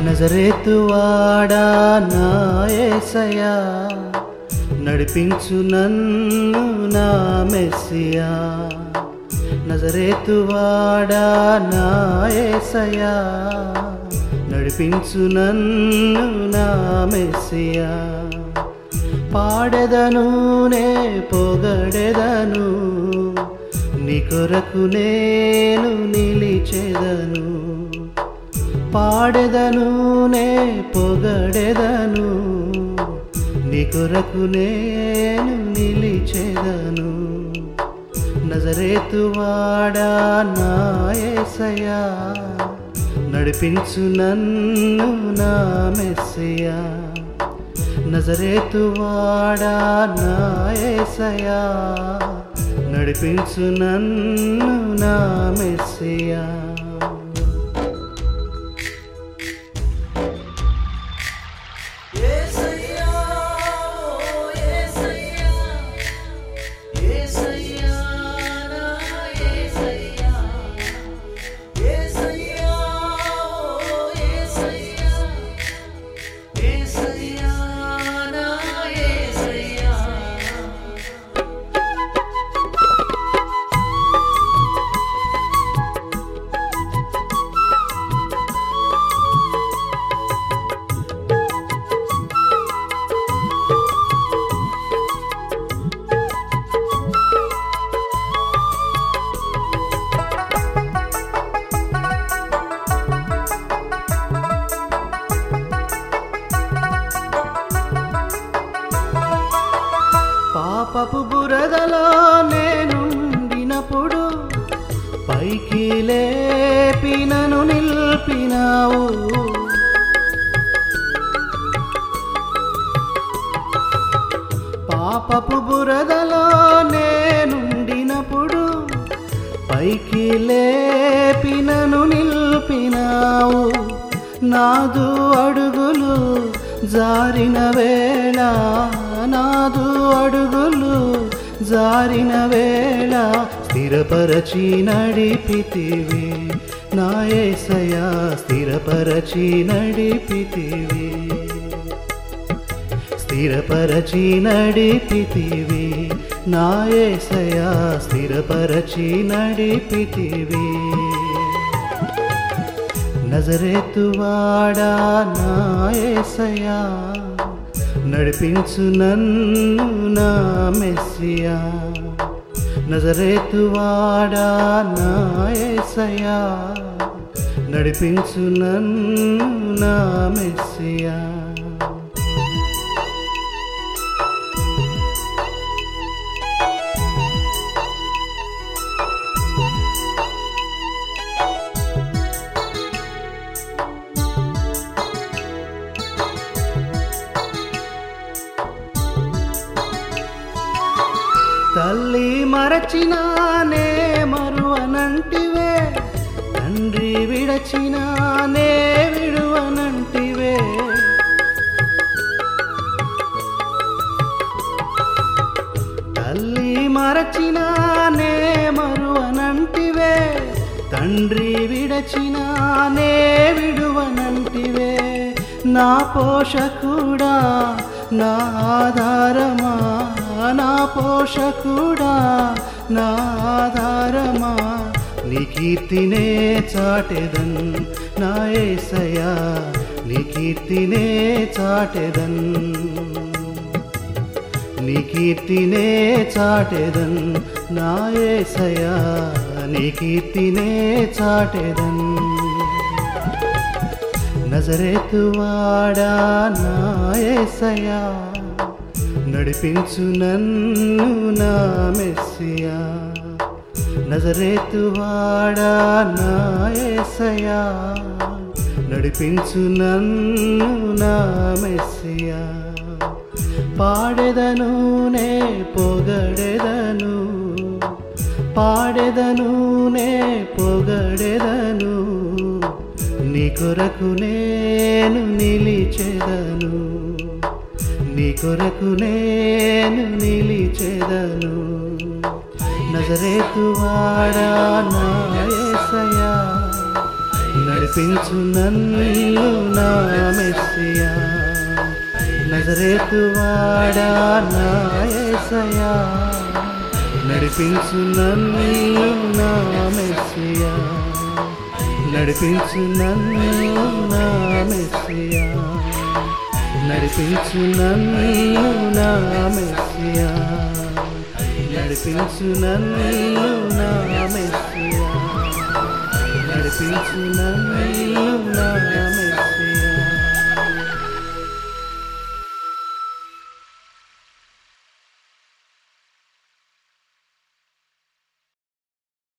నజరేతువాడా నా యేసయ్యా నడిపించు నన్ను నా మెస్సియా నజరేతువాడా నా యేసయ్యా నడిపించు నన్ను నా మెస్సియా పాడెదను నే పొగడెదను నీ కొరకు నేను నిలిచెదను పాడెదను నే పొగడెదను నీ కొరకు నేను నిలిచెదను నజరేతువాడా నా యేసయ్యా నడిపించు నన్ను నా మెస్సియా నజరేతువాడా నా యేసయ్యా నడిపించు నన్ను నా మెస్సియా యేసయ్యా యేసయ్యా యేసయ్యా నా యేసయ్యా యేసయ్యా యేసయ్యా యేసయ్యా నా యేసయ్యా పాపపు బురదలో నేనుండినప్పుడు పైకి లేపినను నిల్పినావు పాపపు బురదలో నేనుండినప్పుడు పైకి లేపినను నిల్పినావు నాదు అడుగులు జారిన వేళ నాదు అడుగులు జారిన వేళ స్థిరపరచి నడిపితివి నా యేసయ్యా స్థిరపరచి నడిపితివి స్థిరపరచి నడిపితివి నా యేసయ్యా స్థిరపరచి నడిపితివి నజరేతువాడా నా యేసయ్యా నడిపించు నన్ను నా మెస్సియా నజరేతువాడా నా యేసయ్యా నడిపించు నన్ను నా మెస్సియా తల్లి మరచినానే మరువనంటివే తండ్రి విడచినానే విడువనంటివే తల్లి మరచినానే మరువనంటివే తండ్రి విడచినానే విడువనంటివే నా పోషకుడా నా ఆధారమా నా పోషకుడా నా ఆధారమా నీ కీర్తినే చాటెదన్ నా ఏసయా నీ కీర్తినే చాటెదన్ నీ కీర్తినే చాటెదన్ నా ఏసయా నీ కీర్తినే చాటెదన్ నజరేతువాడా నా ఏసయా నడిపించు నన్ను నా మెస్సియా నజరేతువాడా నా ఏసయా నడిపించు నన్ను నా మెస్సియా పాడెదను నే పొగడెదను పాడెదను నే పొగడెదను నీ కొరకు నేను నిలిచెదను నీ కొరకు నేను నిలిచెదను నజరేతువాడా నా యేసయ్యా నడి నడిపించు నన్ను నా మెస్సియా నజరేతు వాడా నా యేసయ్యా నడిపించు నన్ను నా మెస్సియా నడిపించు నన్ను నా మెస్సియా నడిపించు నన్ను నా మెస్సియా నడిపించు నన్ను నా మెస్సియా నడిపించు నన్ను నా